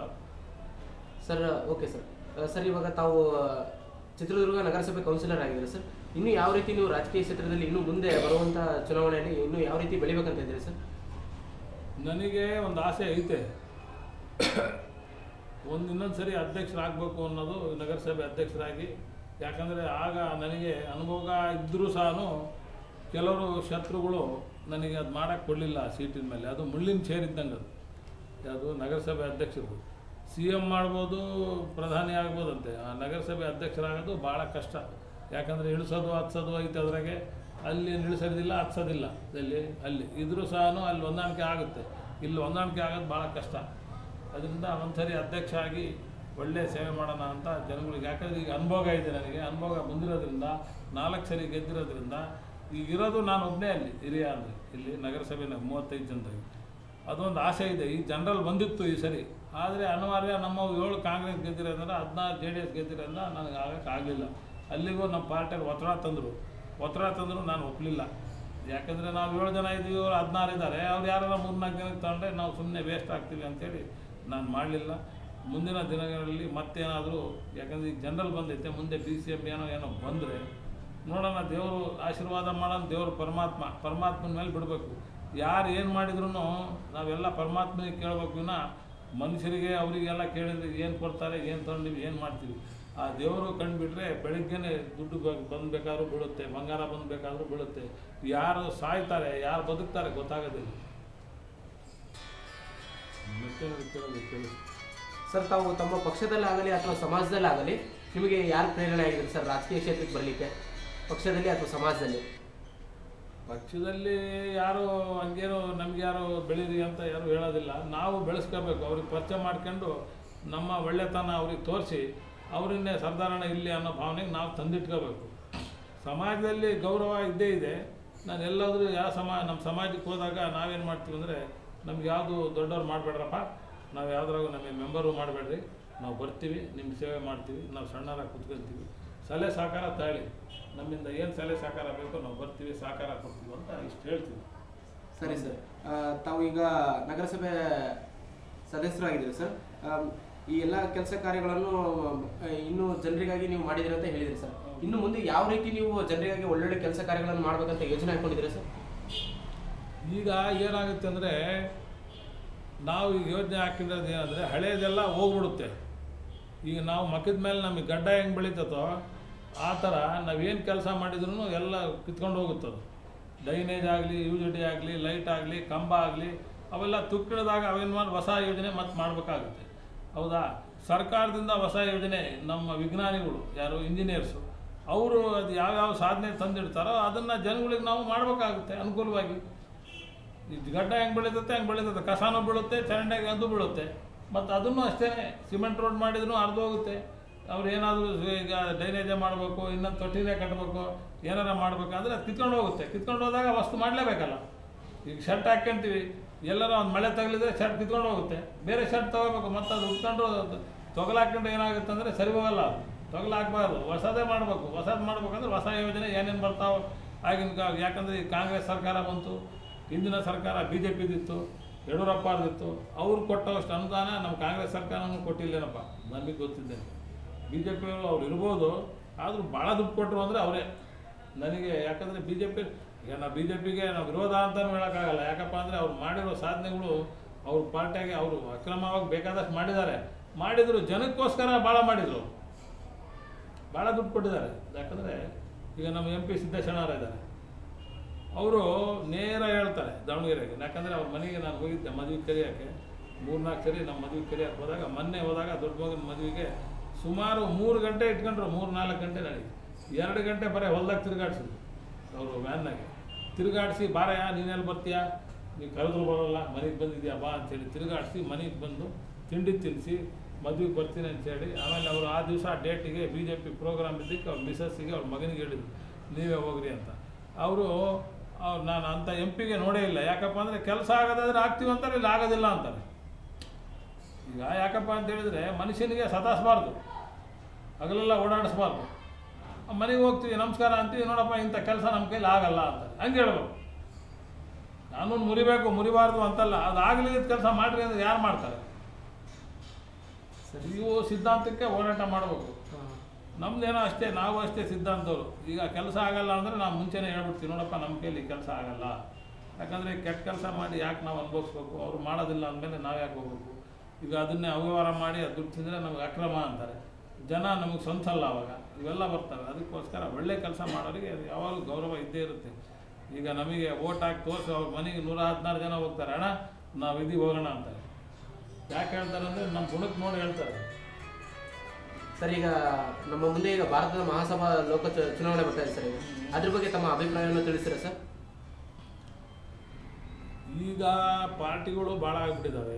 ಸರ್ ಓಕೆ ಸರ್ ಆ, ಸರ್ ಇವಾಗ ತಾವು ಆ, ಚಿತ್ರದುರ್ಗ ನಗರಸಭೆ ಕೌನ್ಸಿಲರ್ ಆಗಿದ್ದಾರೆ ಸರ್ ಇನ್ನು ಯಾವ ರೀತಿ ನೀವು ರಾಜಕೀಯ ಕ್ಷೇತ್ರದಲ್ಲಿ ಇನ್ನು ಮುಂದೆ ಬರುವಂಥ ಚುನಾವಣೆಯಲ್ಲಿ ಇನ್ನು ಯಾವ ರೀತಿ ಬೆಳಿಬೇಕಂತ ಇದ್ದೀರಿ ಸರ್ ನನಗೆ ಒಂದು ಆಸೆ ಐತೆ ಒಂದು ಇನ್ನೊಂದು ಸರಿ ಅಧ್ಯಕ್ಷರಾಗಬೇಕು ಅನ್ನೋದು ನಗರಸಭೆ ಅಧ್ಯಕ್ಷರಾಗಿ ಯಾಕಂದರೆ ಆಗ ನನಗೆ ಅನುಭವ ಇದ್ದರೂ ಸಹ ಕೆಲವರು ಶತ್ರುಗಳು ನನಗೆ ಅದು ಮಾಡೋಕ್ಕೆ ಕೊಡಲಿಲ್ಲ ಆ ಸೀಟಿನ ಮೇಲೆ ಅದು ಮುಳ್ಳಿನ ಚೇರ್ ಇದ್ದಂಗೆ ಅದು ಯಾವುದು ನಗರಸಭೆ ಅಧ್ಯಕ್ಷರು ಸಿ ಎಮ್ ಮಾಡ್ಬೋದು ಪ್ರಧಾನಿ ಆಗ್ಬೋದಂತೆ ಆ ನಗರಸಭೆ ಅಧ್ಯಕ್ಷರಾಗೋದು ಭಾಳ ಕಷ್ಟ ಯಾಕಂದರೆ ಇಳಿಸೋದು ಹತ್ಸೋದು ಐತೆ ಅದ್ರಾಗೆ ಅಲ್ಲಿ ಇಳಿಸೋದಿಲ್ಲ ಹತ್ಸೋದಿಲ್ಲ ಅಲ್ಲಿ ಅಲ್ಲಿ ಇದ್ರೂ ಸಹ ಅಲ್ಲಿ ಹೊಂದಾಣಿಕೆ ಆಗುತ್ತೆ ಇಲ್ಲಿ ಹೊಂದಾಣಿಕೆ ಆಗೋದು ಭಾಳ ಕಷ್ಟ ಅದರಿಂದ ಒಂದ್ಸರಿ ಅಧ್ಯಕ್ಷ ಆಗಿ ಒಳ್ಳೆ ಸೇವೆ ಮಾಡೋಣ ಅಂತ ಜನಗಳಿಗೆ ಯಾಕಂದರೆ ಈಗ ಅನುಭವ ಇದೆ ನನಗೆ ಅನುಭವ ಬಂದಿರೋದ್ರಿಂದ ನಾಲ್ಕು ಸರಿ ಗೆದ್ದಿರೋದ್ರಿಂದ ಈಗ ಇರೋದು ನಾನು ಒಬ್ಬನೇ ಅಲ್ಲಿ ಹಿರಿಯ ಅಂದರೆ ಇಲ್ಲಿ ನಗರಸಭೆನ ಮೂವತ್ತೈದು ಜನರಿಗೆ ಅದೊಂದು ಆಸೆ ಇದೆ ಈ ಜನರಲ್ ಬಂದಿತ್ತು ಈ ಸರಿ ಆದರೆ ಅನಿವಾರ್ಯ ನಮ್ಮ ಏಳು ಕಾಂಗ್ರೆಸ್ ಗೆದ್ದಿರೋದ್ರಿಂದ ಹದಿನಾರು ಜೆ ಡಿ ಎಸ್ ಗೆದ್ದಿರೋದ್ರಿಂದ ನನಗೆ ಆಗಲಿಲ್ಲ ಅಲ್ಲಿಗೂ ನಮ್ಮ ಪಾರ್ಟಿಯವ್ರು ಒತ್ತಡ ತಂದರು ಒತ್ತಡ ತಂದರು ನಾನು ಒಪ್ಪಲಿಲ್ಲ ಯಾಕಂದರೆ ನಾವು ಏಳು ಜನ ಇದ್ದೀವಿ ಅವ್ರು ಹದಿನಾರು ಇದ್ದಾರೆ ಅವ್ರು ಯಾರು ಮೂರ್ನಾಲ್ಕು ಜನಕ್ಕೆ ತಗೊಂಡ್ರೆ ನಾವು ಸುಮ್ಮನೆ ವೇಸ್ಟ್ ಆಗ್ತೀವಿ ಅಂತೇಳಿ ನಾನು ಮಾಡಲಿಲ್ಲ ಮುಂದಿನ ದಿನಗಳಲ್ಲಿ ಮತ್ತೇನಾದರೂ ಯಾಕಂದರೆ ಈಗ ಜನರಲ್ ಬಂದೈತೆ ಮುಂದೆ ಡಿ ಸಿ ಎಮ್ ಏನೋ ಏನೋ ಬಂದರೆ ನೋಡೋಣ ದೇವರು ಆಶೀರ್ವಾದ ಮಾಡೋಣ ದೇವರು ಪರಮಾತ್ಮ ಪರಮಾತ್ಮನ ಮೇಲೆ ಬಿಡಬೇಕು ಯಾರು ಏನು ಮಾಡಿದ್ರು ನಾವೆಲ್ಲ ಪರಮಾತ್ಮನಿಗೆ ಕೇಳಬೇಕು ವಿನ ಮನುಷ್ಯರಿಗೆ ಅವರಿಗೆಲ್ಲ ಕೇಳಿದ್ರೆ ಏನು ಕೊಡ್ತಾರೆ ಏನು ತೊಗೊಂಡಿವಿ ಏನು ಮಾಡ್ತೀವಿ ಆ ದೇವರು ಕಂಡುಬಿಟ್ರೆ ಬೆಳಿಗ್ಗೆನೆ ದುಡ್ಡು ಬ- ಬಂದ್ಬೇಕಾದ್ರೂ ಬೀಳುತ್ತೆ ಬಂಗಾರ ಬಂದ್ಬೇಕಾದ್ರೂ ಬೀಳುತ್ತೆ ಯಾರು ಸಾಯ್ತಾರೆ ಯಾರು ಬದುಕ್ತಾರೆ ಗೊತ್ತಾಗೋದಿಲ್ಲ ಮತ್ತೆ ಕೇಳೋದು ಕೇಳಿ ಸರ್ ತಾವು ತಮ್ಮ ಪಕ್ಷದಲ್ಲಾಗಲಿ ಅಥವಾ ಸಮಾಜದಲ್ಲಾಗಲಿ ನಿಮಗೆ ಯಾರು ಪ್ರೇರಣೆ ಆಗಿದ್ರು ಸರ್ ರಾಜಕೀಯ ಕ್ಷೇತ್ರಕ್ಕೆ ಬರಲಿಕ್ಕೆ ಪಕ್ಷದಲ್ಲಿ ಅಥವಾ ಸಮಾಜದಲ್ಲಿ ಪಕ್ಷದಲ್ಲಿ ಯಾರು ಹಂಗೇನು ನಮ್ಗೆ ಯಾರು ಬೆಳೀರಿ ಅಂತ ಯಾರು ಹೇಳೋದಿಲ್ಲ ನಾವು ಬೆಳೆಸ್ಕೋಬೇಕು ಅವ್ರಿಗೆ ಪರಿಚಯ ಮಾಡ್ಕೊಂಡು ನಮ್ಮ ಒಳ್ಳೆತನ ಅವ್ರಿಗೆ ತೋರಿಸಿ ಅವರನ್ನೇ ಸರ್ದಾರಣ ಇಲ್ಲಿ ಅನ್ನೋ ಭಾವನೆಗೆ ನಾವು ತಂದಿಟ್ಕೋಬೇಕು ಸಮಾಜದಲ್ಲಿ ಗೌರವ ಇದ್ದೇ ಇದೆ ನಾನು ಎಲ್ಲಾದರೂ ಯಾವ ಸಮಾಜ ನಮ್ಮ ಸಮಾಜಕ್ಕೆ ಹೋದಾಗ ನಾವೇನು ಮಾಡ್ತೀವಿ ಅಂದರೆ ನಮ್ಗೆ ಯಾವುದು ದೊಡ್ಡವ್ರು ಮಾಡಬೇಡ್ರಪ್ಪ ನಾವು ಯಾವ್ದ್ರಾಗೂ ನಮಗೆ ಮೆಂಬರು ಮಾಡಬೇಡ್ರಿ ನಾವು ಬರ್ತೀವಿ ನಿಮ್ಮ ಸೇವೆ ಮಾಡ್ತೀವಿ ನಾವು ಸಣ್ಣರಾಗಿ ಕುತ್ಕೊಳ್ತೀವಿ ಸಲಹೆ ಸಹಕಾರ ತಾಳಿ ನಮ್ಮಿಂದ ಏನು ಸಲಹೆ ಸಹಕಾರ ಬೇಕೋ ನಾವು ಬರ್ತೀವಿ ಸಹಕಾರ ಕೊಡ್ತೀವಿ ಅಂತ ಇಷ್ಟು ಹೇಳ್ತೀವಿ ಸರಿ ಸರ್ ಆ, ತಾವು ಈಗ ನಗರಸಭೆ ಸದಸ್ಯರಾಗಿದ್ದೀರಿ ಸರ್ ಆಮ್, ಈ ಎಲ್ಲ ಕೆಲಸ ಕಾರ್ಯಗಳನ್ನು ಆ, ಇನ್ನು ಜನರಿಗಾಗಿ ನೀವು ಮಾಡಿದಿರಿ ಅಂತ ಹೇಳಿದ್ರಿ ಸರ್ ಇನ್ನು ಮುಂದೆ ಯಾವ ರೀತಿ ನೀವು ಜನರಿಗಾಗಿ ಒಳ್ಳೊಳ್ಳೆ ಕೆಲಸ ಕಾರ್ಯಗಳನ್ನು ಮಾಡ್ಬೇಕಂತ ಯೋಚನೆ ಹಾಕೊಂಡಿದ್ದೀರಾ ಸರ್ ಈಗ ಏನಾಗುತ್ತೆ ಅಂದರೆ ನಾವು ಈಗ ಯೋಜನೆ ಹಾಕಿರೋದು ಏನಂದರೆ ಹಳೇದೆಲ್ಲ ಹೋಗ್ಬಿಡುತ್ತೆ ಈಗ ನಾವು ಮಕ್ಕದ ಮೇಲೆ ನಮಗೆ ಗಡ್ಡ ಹೆಂಗೆ ಬೆಳೀತದೋ ಆ ಥರ ನಾವೇನು ಕೆಲಸ ಮಾಡಿದ್ರು ಎಲ್ಲ ಕಿತ್ಕೊಂಡು ಹೋಗುತ್ತದು ಡೈನೇಜ್ ಆಗಲಿ ಡಿ ಆಗಲಿ ಲೈಟ್ ಆಗಲಿ ಕಂಬ ಆಗಲಿ ಅವೆಲ್ಲ ತುಕ್ಕಿಡಿದಾಗ ಅವೇನು ಮಾಡಿ ಹೊಸ ಯೋಜನೆ ಮತ್ತೆ ಮಾಡಬೇಕಾಗುತ್ತೆ ಹೌದಾ ಸರ್ಕಾರದಿಂದ ಹೊಸ ಯೋಜನೆ ನಮ್ಮ ವಿಜ್ಞಾನಿಗಳು ಯಾರು ಇಂಜಿನಿಯರ್ಸು ಅವರು ಅದು ಯಾವ್ಯಾವ ಸಾಧನೆ ತಂದಿಡ್ತಾರೋ ಅದನ್ನು ಜನಗಳಿಗೆ ನಾವು ಮಾಡಬೇಕಾಗುತ್ತೆ ಅನುಕೂಲವಾಗಿ ಈ ಗಡ್ಡ ಹೆಂಗೆ ಬೆಳೀತತ್ತೆ ಹಂಗೆ ಬೆಳೀತದೆ ಕಸಾನು ಬೀಳುತ್ತೆ ಚರಂಡಿಯಾಗಿ ಅದು ಬೀಳುತ್ತೆ ಮತ್ತು ಅದನ್ನು ಅಷ್ಟೇ ಸಿಮೆಂಟ್ ರೋಡ್ ಮಾಡಿದ್ರು ಅರ್ಧ ಹೋಗುತ್ತೆ ಅವ್ರು ಏನಾದರೂ ಈಗ ಡೈನೇಜೇ ಮಾಡಬೇಕು ಇನ್ನೊಂದು ತೊಟ್ಟಿನೇ ಕಟ್ಟಬೇಕು ಏನಾರ ಮಾಡಬೇಕಾದ್ರೆ ಅದು ಕಿತ್ಕೊಂಡು ಹೋಗುತ್ತೆ ಕಿತ್ಕೊಂಡು ಹೋದಾಗ ವಸ್ತು ಮಾಡಲೇಬೇಕಲ್ಲ ಈಗ ಶರ್ಟ್ ಹಾಕ್ಕೊಂತೀವಿ ಎಲ್ಲರೂ ಒಂದು ಮಳೆ ತಗಲಿದ್ರೆ ಶರ್ಟ್ ಕಿತ್ಕೊಂಡು ಹೋಗುತ್ತೆ ಬೇರೆ ಶರ್ಟ್ ತೊಗೋಬೇಕು ಮತ್ತು ಅದು ಉಟ್ಕೊಂಡು ತೊಗಲು ಹಾಕ್ಕೊಂಡು ಏನಾಗುತ್ತೆ ಅಂದರೆ ಸರಿ ಹೋಗಲ್ಲ ಅದು ತೊಗಲು ಹಾಕ್ಬಾರ್ದು ಹೊಸದೇ ಮಾಡಬೇಕು ಹೊಸದು ಮಾಡ್ಬೇಕಂದ್ರೆ ಹೊಸ ಯೋಜನೆ ಏನೇನು ಬರ್ತಾವೆ ಆಗಿನ ಕಾಲ ಯಾಕಂದರೆ ಈ ಕಾಂಗ್ರೆಸ್ ಸರ್ಕಾರ ಬಂತು ಹಿಂದಿನ ಸರ್ಕಾರ ಬಿ ಜೆ ಪಿದಿತ್ತು ಯಡಿಯೂರಪ್ಪರದಿತ್ತು ಅವ್ರು ಕೊಟ್ಟವಷ್ಟು ಅನುದಾನ ನಮ್ಮ ಕಾಂಗ್ರೆಸ್ ಸರ್ಕಾರನೂ ಕೊಟ್ಟಿಲ್ಲೇನಪ್ಪ ನಮಗೆ ಗೊತ್ತಿದ್ದೆ ಬಿ ಜೆ ಪಿಯವರು ಅವ್ರು ಇರ್ಬೋದು ಆದರೂ ಭಾಳ ದುಡ್ಡು ಕೊಟ್ಟರು ಅಂದರೆ ಅವರೇ ನನಗೆ ಯಾಕಂದರೆ ಬಿ ಜೆ ಪಿ ಈಗ ನಾವು ಬಿ ಜೆ ಪಿಗೆ ನಾವು ವಿರೋಧ ಅಂತಲೂ ಹೇಳೋಕ್ಕಾಗಲ್ಲ ಯಾಕಪ್ಪ ಅಂದರೆ ಅವ್ರು ಮಾಡಿರೋ ಸಾಧನೆಗಳು ಅವ್ರ ಪಾರ್ಟಿಯಾಗಿ ಅವರು ಅಕ್ರಮವಾಗಿ ಬೇಕಾದಷ್ಟು ಮಾಡಿದ್ದಾರೆ ಮಾಡಿದರು ಜನಕ್ಕೋಸ್ಕರ ಭಾಳ ಮಾಡಿದರು ಭಾಳ ದುಡ್ಡು ಕೊಟ್ಟಿದ್ದಾರೆ ಯಾಕಂದರೆ ಈಗ ನಮ್ಮ ಎಂ ಪಿ ಸಿದ್ದೇಶ್ವರವ್ರು ಇದ್ದಾರೆ ಅವರು ನೇರ ಹೇಳ್ತಾರೆ ದಾವಣಗೆರೆಗೆ ಯಾಕಂದರೆ ಅವ್ರ ಮನೆಗೆ ನಾನು ಹೋಗಿದ್ದೆ ಮದುವೆ ಕರೆಯೋಕ್ಕೆ ಮೂರ್ನಾಲ್ಕು ಸರಿ ನಮ್ಮ ಮದುವೆ ಕರೆಯೋಕ್ಕೆ ಹೋದಾಗ ಮೊನ್ನೆ ಹೋದಾಗ ದೊಡ್ಡ ಮಗನ ಮದುವೆಗೆ ಸುಮಾರು ಮೂರು ಗಂಟೆ ಇಟ್ಕೊಂಡ್ರು ಮೂರು ನಾಲ್ಕು ಗಂಟೆ ನಡೀತು ಎರಡು ಗಂಟೆ ಬರೀ ಹೊಲ್ದಾಗ ತಿರುಗಾಡ್ಸಿದ್ರು ಅವರು ವ್ಯಾನ್ನಾಗೆ ತಿರುಗಾಡಿಸಿ ಬಾರಯ್ಯ ನೀನೆಲ್ಲಿ ಬರ್ತೀಯಾ ನೀವು ಕರೆದ್ರು ಬರೋಲ್ಲ ಮನೆಗೆ ಬಂದಿದ್ಯಾ ಬಾ ಅಂತೇಳಿ ತಿರುಗಾಡಿಸಿ ಮನೆಗೆ ಬಂದು ತಿಂಡಿ ತಿನ್ನಿಸಿ ಮದುವೆಗೆ ಬರ್ತೀನಿ ಅಂತೇಳಿ ಆಮೇಲೆ ಅವರು ಆ ದಿವಸ ಆ ಡೇಟಿಗೆ ಬಿ ಜೆ ಪಿ ಪ್ರೋಗ್ರಾಮ್ ಇದ್ದಕ್ಕೆ ಅವ್ರ ಮಿಸಸ್ಸಿಗೆ ಅವ್ರ ಮಗನಿಗೆ ಹೇಳಿದ್ರು ನೀವೇ ಹೋಗ್ರಿ ಅಂತ ಅವರು ಅವ್ರು ನಾನು ಅಂಥ ಎಂ ಪಿಗೆ ನೋಡೇ ಇಲ್ಲ ಯಾಕಪ್ಪ ಅಂದರೆ ಕೆಲಸ ಆಗೋದಾದ್ರೆ ಆಗ್ತೀವಿ ಅಂತಾರೆ ಇಲ್ಲ ಆಗೋದಿಲ್ಲ ಅಂತಾರೆ ಈಗ ಯಾಕಪ್ಪ ಅಂತ ಹೇಳಿದ್ರೆ ಮನುಷ್ಯನಿಗೆ ಸತಾಸ್ಬಾರ್ದು ಹಗಲೆಲ್ಲ ಓಡಾಡಿಸ್ಬಾರ್ದು ಮನೆಗೆ ಹೋಗ್ತೀವಿ ನಮಸ್ಕಾರ ಅಂತೀವಿ ನೋಡಪ್ಪ ಇಂಥ ಕೆಲಸ ನಮ್ಮ ಕೈಲಿ ಆಗಲ್ಲ ಅಂತ ಹಂಗೆ ಹೇಳ್ಬೇಕು ಕಾನೂನು ಮುರಿಬೇಕು ಮುರಿಬಾರ್ದು ಅಂತಲ್ಲ ಅದು ಆಗಲಿದ್ದ ಕೆಲಸ ಮಾಡ್ರಿ ಅಂದ್ರೆ ಯಾರು ಮಾಡ್ತಾರೆ ನೀವು ಸಿದ್ಧಾಂತಕ್ಕೆ ಹೋರಾಟ ಮಾಡಬೇಕು ನಮ್ದೇನೋ ಅಷ್ಟೇ ನಾವು ಅಷ್ಟೇ ಸಿದ್ಧಾಂತವರು ಈಗ ಕೆಲಸ ಆಗಲ್ಲ ಅಂದರೆ ನಾವು ಮುಂಚೆನೇ ಹೇಳ್ಬಿಡ್ತೀವಿ ನೋಡಪ್ಪ ನಮ್ಮ ಕೈಲಿ ಕೆಲಸ ಆಗಲ್ಲ ಯಾಕಂದರೆ ಕೆಟ್ಟ ಕೆಲಸ ಮಾಡಿ ಯಾಕೆ ನಾವು ಅನುಭವಿಸ್ಬೇಕು ಅವ್ರು ಮಾಡೋದಿಲ್ಲ ಅಂದಮೇಲೆ ನಾವು ಯಾಕೆ ಹೋಗ್ಬೇಕು ಈಗ ಅದನ್ನೇ ಅವ್ಯವಹಾರ ಮಾಡಿ ಅದು ದುಡ್ಡು ತಿಂದರೆ ನಮಗೆ ಅಕ್ರಮ ಅಂತಾರೆ ಜನ ನಮಗೆ ಸ್ವಂತಲ್ಲ ಅವಾಗ ಇವೆಲ್ಲ ಬರ್ತವೆ ಅದಕ್ಕೋಸ್ಕರ ಒಳ್ಳೆ ಕೆಲಸ ಮಾಡೋರಿಗೆ ಯಾವಾಗಲೂ ಗೌರವ ಇದ್ದೇ ಇರುತ್ತೆ ಈಗ ನಮಗೆ ಓಟ್ ಹಾಕಿ ತೋರಿಸಿ ಅವ್ರ ಮನೆಗೆ ನೂರ ಹದಿನಾರು ಜನ ಹೋಗ್ತಾರೆ ಅಣ್ಣ ನಾವು ಇದೀವಿ ಹೋಗೋಣ ಅಂತಾರೆ ಯಾಕೆ ಹೇಳ್ತಾರೆ ಅಂದರೆ ನಮ್ಮ ಗುಣಕ್ಕೆ ನೋಡಿ ಹೇಳ್ತಾರೆ ಸರ್ ಈಗ ನಮ್ಮ ಮುಂದೆ ಈಗ ಭಾರತದ ಮಹಾಸಭಾ ಲೋಕ ಚು- ಚುನಾವಣೆ ಬರ್ತಾ ಇದೆ ಸರ್ ಈಗ ಅದ್ರ ಬಗ್ಗೆ ತಮ್ಮ ಅಭಿಪ್ರಾಯವನ್ನು ತಿಳಿಸಿರಾ ಸರ್ ಈಗ ಪಾರ್ಟಿಗಳು ಭಾಳ ಆಗ್ಬಿಟ್ಟಿದ್ದಾವೆ